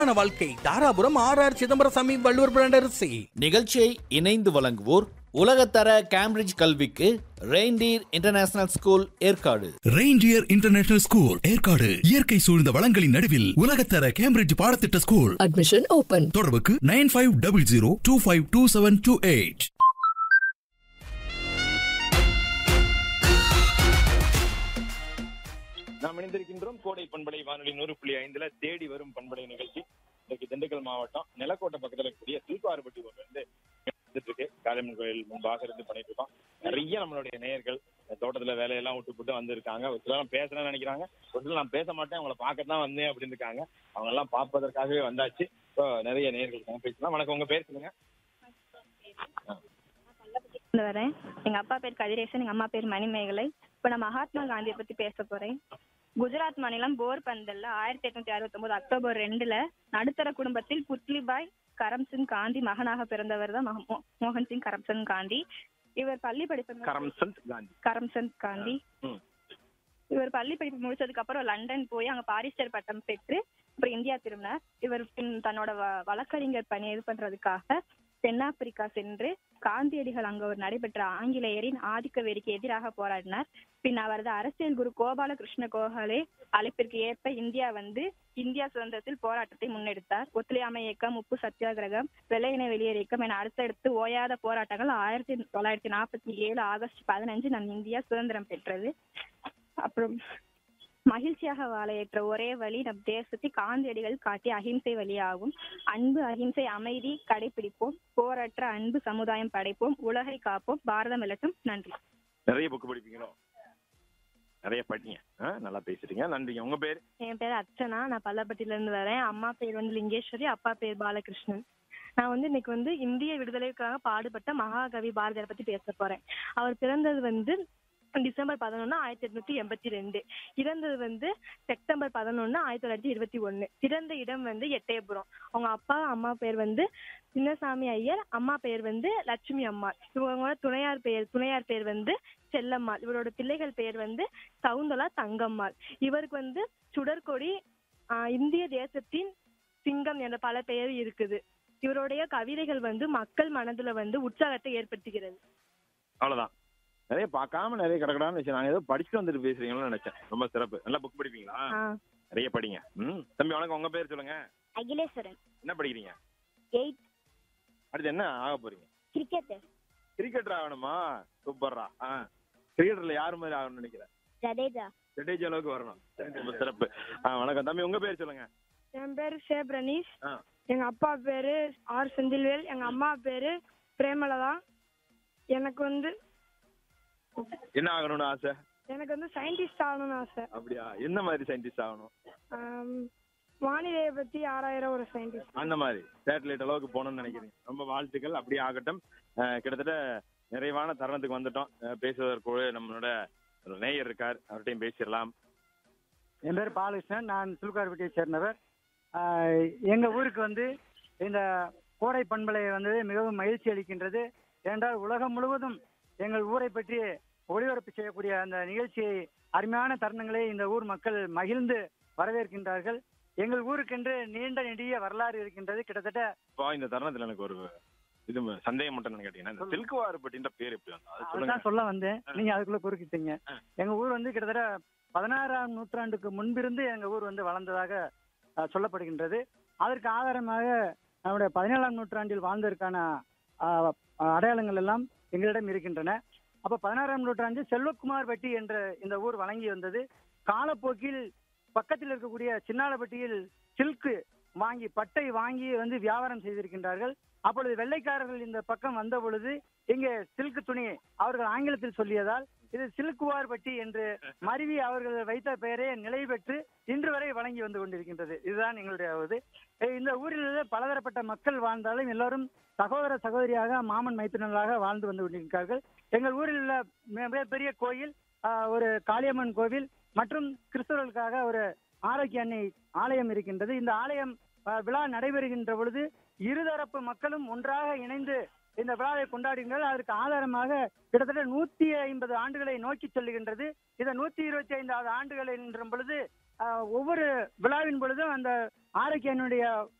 சுகமான வாழ்க்கை Dharapuram R R Chidambaraswami Valluvar brand அரிசி நிகழ்ச்சியை இணைந்து வழங்குவோர் உலகத்தர கேம்பிரிட்ஜ் கல்விக்கு Reindeer international school Yercaud Reindeer international school Yercaud இயற்கை சூழ்ந்த வளங்களின் நடுவில் உலகத்தர கேம்பிரிட்ஜ் பாடத்திட்ட ஸ்கூல் Admission open. தொடர்புக்கு nine five double zero two five two seven two eight நாம் இணைந்திருக்கின்றோம் கோடை பண்பலை வானொலி நூறு புள்ளி ஐந்துல தேடி வரும் பண்பலை நிகழ்ச்சி இன்னைக்கு திண்டுக்கல் மாவட்டம் நிலக்கோட்டை பக்கத்துல இருக்கக்கூடிய சில்பாறுபட்டி ஊர்ல இருந்து வந்துட்டு இருக்கு காளியம்மன் கோயில் முன்பாக இருந்து பண்ணிட்டு இருக்கோம் நிறைய நம்மளுடைய நேயர்கள் இந்த தோட்டத்துல வேலையெல்லாம் விட்டு போட்டு வந்திருக்காங்க ஒரு சிலர் பேசணும்னு நினைக்கிறாங்க ஒரு சிலர் நான் பேச மாட்டேன் அவங்கள பார்க்க தான் வந்தேன் அப்படின்னு இருக்காங்க அவங்க எல்லாம் பார்ப்பதற்காகவே வந்தாச்சு இப்போ நிறைய நேயர்கள் இருக்காங்க பேசலாம் வணக்கம் உங்க பேர் சொல்லுங்க இருந்து வரேன் எங்க அப்பா பேர் கதிரேசன் எங்க அம்மா பேர் மணிமேகலை இப்ப நான் மகாத்மா காந்தியை பத்தி பேச போறேன் குஜராத் மாநிலம் போர்பந்தல்ல ஆயிரத்தி எட்நூத்தி அறுபத்தி ஒன்பது அக்டோபர் ரெண்டுல நடுத்தர குடும்பத்தில் புத்லிபாய் கரம்சந்த் காந்தி மகனாக பிறந்தவர் தான் மக- மோ- மோகன் சிங் கரம்சந்த் காந்தி இவர் பள்ளி படிப்பு கரம்சந்த் காந்தி கரம்சந்த் காந்தி ம். இவர் பள்ளி படிப்பு முடிச்சதுக்கு அப்புறம் லண்டன் போய் அங்க பாரிஸ்டர் பட்டம் பெற்று அப்புறம் இந்தியா திரும்பினார் இவர் பின் தன்னோட வ- வழக்கறிஞர் பணியை இது பண்றதுக்காக தென்னாப்பிரிக்கா சென்று காந்தியடிகள் அங்க ஒரு நடைபெற்ற ஆங்கிலேயரின் ஆதிக்க வெறிக்கு எதிராக போராடினார் பின் அவரது அரசியல் குரு கோபாலகிருஷ்ண கோகலே அழைப்பிற்கு ஏற்ப இந்தியா வந்து இந்தியா சுதந்திரத்தில் போராட்டத்தை முன்னெடுத்தார் ஒத்துழையாமை இயக்கம் உப்பு சத்தியாகிரகம் வெள்ளையினை வெளியேறு இயக்கம் என அடுத்தடுத்து ஓயாத போராட்டங்கள் ஆயிரத்தி தொள்ளாயிரத்தி நாற்பத்தி ஏழு ஆகஸ்ட் பதினஞ்சு நம் இந்தியா சுதந்திரம் பெற்றது அப்புறம் மகிழ்ச்சியாக வாழ ஏற்ற ஒரே வழி நம் தேசத்தை காந்தியடிகள் காட்டிய அகிம்சை வழியாகும் அன்பு அகிம்சை அமைதி கடைபிடிப்போம் போரற்ற அன்பு சமுதாயம் படைப்போம் உலகை காப்போம் பாரதம் வெல்லட்டும் நன்றி நிறைய புக் படிப்பீங்களோ நிறைய படிங்க ஆ, நல்லா பேசுறீங்க நன்றிங்க உங்க பேர் என் பேர் அர்ச்சனா நான் பல்லப்பட்டியில இருந்து வரேன் அம்மா பேர் வந்து லிங்கேஸ்வரி அப்பா பேர் பாலகிருஷ்ணன் நான் வந்து இன்னைக்கு வந்து இந்திய விடுதலைக்காக பாடுபட்ட மகாகவி பாரதியார் பத்தி பேச போறேன் அவர் பிறந்தது வந்து டிசம்பர் பதினொன்னு ஆயிரத்தி எட்நூத்தி எண்பத்தி ரெண்டு இறந்தது வந்து செப்டம்பர் பதினொன்னு ஆயிரத்தி தொள்ளாயிரத்தி இருபத்தி ஒண்ணு பிறந்த இடம் வந்து எட்டயபுரம் அவங்க அப்பா அம்மா பேர் வந்து சின்னசாமி ஐயர் அம்மா பேர் வந்து லட்சுமி அம்மாள் இவங்களோட துணையார் பெயர் துணையார் பேர் வந்து செல்லம்மாள் இவரோட பிள்ளைகள் பேர் வந்து சவுந்தலா தங்கம்மாள் இவருக்கு வந்து சுடற்கொடி ஆஹ், இந்திய தேசத்தின் சிங்கம் என்ற பல பெயர் இருக்குது இவருடைய கவிதைகள் வந்து மக்கள் மனதுல வந்து உற்சாகத்தை ஏற்படுத்துகிறது அவ்வளவுதான் நிறைய பார்க்காம நிறைய கிடக்கடான்னு வச்சு நான் ஏதோ படிச்சுட்டு வந்துட்டு பேசுறீங்களோன்னு நினைச்சேன் ரொம்ப சிறப்பு நல்லா புக் படிப்பீங்களா ஆஹ், நிறைய படிங்க ம் தம்பி வணக்கம் உங்க பேர் சொல்லுங்க அகிலேஸ்வரன் என்ன படிக்கிறீங்க எயிட் அடுத்து என்ன ஆக போறீங்க கிரிக்கெட் கிரிக்கெட்டர் ஆகணுமா சூப்பர்ரா ஆ கிரிக்கெட்டர்ல யார் மாதிரி ஆகணும்னு நினைக்கிறேன் ஜடேஜா ஜடேஜா அளவுக்கு வரணும் சரி, ரொம்ப சிறப்பு ஆ வணக்கம் தம்பி உங்க பேர் சொல்லுங்க என் பேரு ஷேப் ரனீஷ் ஆ எங்க அப்பா பேரு ஆர் செந்தில்வேல் எங்க அம்மா பேரு பிரேமலதா எனக்கு வந்து என்ன ஆகணும்னு ஆசை எனக்கு வந்து சயின்டிஸ்ட் ஆகணும்னு ஆசை அப்படியா என்ன மாதிரி சயின்டிஸ்ட் ஆகணும் ஆம், வானிலையை பத்தி ஆறாயிர ஒரு சயின்டிஸ்ட் அந்த மாதிரி சேட்டலைட் அளவுக்கு போகணும்னு நினைக்கிறீங்க ரொம்ப வாழ்த்துக்கள் அப்படியே ஆகட்டும் அஹ், கிட்டத்தட்ட நிறைவான தருணத்துக்கு வந்துட்டோம் அஹ், பேசுவதற்கு நம்மளோட ஒரு நேயர் இருக்கார் அவர்கிட்டையும் பேசிடலாம் என் பேர் பாலகிருஷ்ணன் நான் சிலுக்கார்பட்டியை சேர்ந்தவர் ஆஹ் எங்க ஊருக்கு வந்து இந்த கோடை பண்பலை வந்து மிகவும் மகிழ்ச்சி அளிக்கின்றது ஏனென்றால் உலகம் முழுவதும் எங்கள் ஊரை பற்றி ஒளிபரப்பு செய்யக்கூடிய அந்த நிகழ்ச்சியை அருமையான தருணங்களை இந்த ஊர் மக்கள் மகிழ்ந்து வரவேற்கின்றார்கள் எங்கள் ஊருக்கென்று நீண்ட நெடிய வரலாறு இருக்கின்றது கிட்டத்தட்ட இப்போ இந்த தருணத்துல எனக்கு ஒரு இது சந்தேகம் மட்டும் என்ன கேட்டீங்கன்னா இந்த சில்குவாறுபட்டின்ற பேர் எப்படி வந்தது அது சொல்லுங்க அதுதான் சொல்ல வந்தேன் நீங்க அதுக்குள்ள குறுக்கிட்டீங்க ஆ. எங்க ஊர் வந்து கிட்டத்தட்ட பதினாறாம் நூற்றாண்டுக்கு முன்பிருந்து எங்க ஊர் வந்து வளர்ந்ததாக அஹ், சொல்லப்படுகின்றது அதற்கு ஆதாரமாக நம்முடைய பதினேழாம் நூற்றாண்டில் வாழ்ந்ததற்கான அஹ், அடையாளங்கள் எல்லாம் எங்களிடம் இருக்கின்றன அப்ப பதினாறாம் நூற்றாண்டு செல்வக்குமார் பட்டி என்ற இந்த ஊர் வழங்கி வந்தது காலப்போக்கில் பக்கத்தில் இருக்கக்கூடிய சின்னாலப்பட்டியில் சில்க்கு வாங்கி பட்டை வாங்கி வந்து வியாபாரம் செய்திருக்கின்றார்கள் அப்பொழுது வெள்ளைக்காரர்கள் இந்த பக்கம் வந்த பொழுது இங்கே சில்க் துணி அவர்கள் ஆங்கிலத்தில் சொல்லியதால் இது சில்குவார் பட்டி என்று மருவி அவர்கள் வைத்த பெயரே நிலை பெற்று இன்று வரை வழங்கி வந்து கொண்டிருக்கின்றது இதுதான் எங்களுடைய இது அஹ் இந்த ஊரில் பலதரப்பட்ட மக்கள் வாழ்ந்தாலும் எல்லாரும் சகோதர சகோதரியாக மாமன் மைத்துனர்களாக வாழ்ந்து வந்து கொண்டிருக்கிறார்கள் எங்கள் ஊரில் உள்ள மிக- மிகப்பெரிய கோயில் ஆஹ், ஒரு காளியம்மன் கோவில் மற்றும் கிறிஸ்தவர்களுக்காக ஒரு ஆரோக்கிய அன்னை ஆலயம் இருக்கின்றது இந்த ஆலயம் ஆஹ், விழா நடைபெறுகின்ற பொழுது இருதரப்பு மக்களும் ஒன்றாக இணைந்து இந்த விழாவை கொண்டாடுங்கள் அதற்கு ஆதாரமாக கிட்டத்தட்ட நூத்தி ஐம்பது ஆண்டுகளை நோக்கி செல்லுகின்றது இந்த நூத்தி இருபத்தி ஐந்தாவது ஆண்டுகள் என்ற பொழுது ஆஹ், ஒவ்வொரு விழாவின் பொழுதும் அந்த ஆரோக்கியனுடைய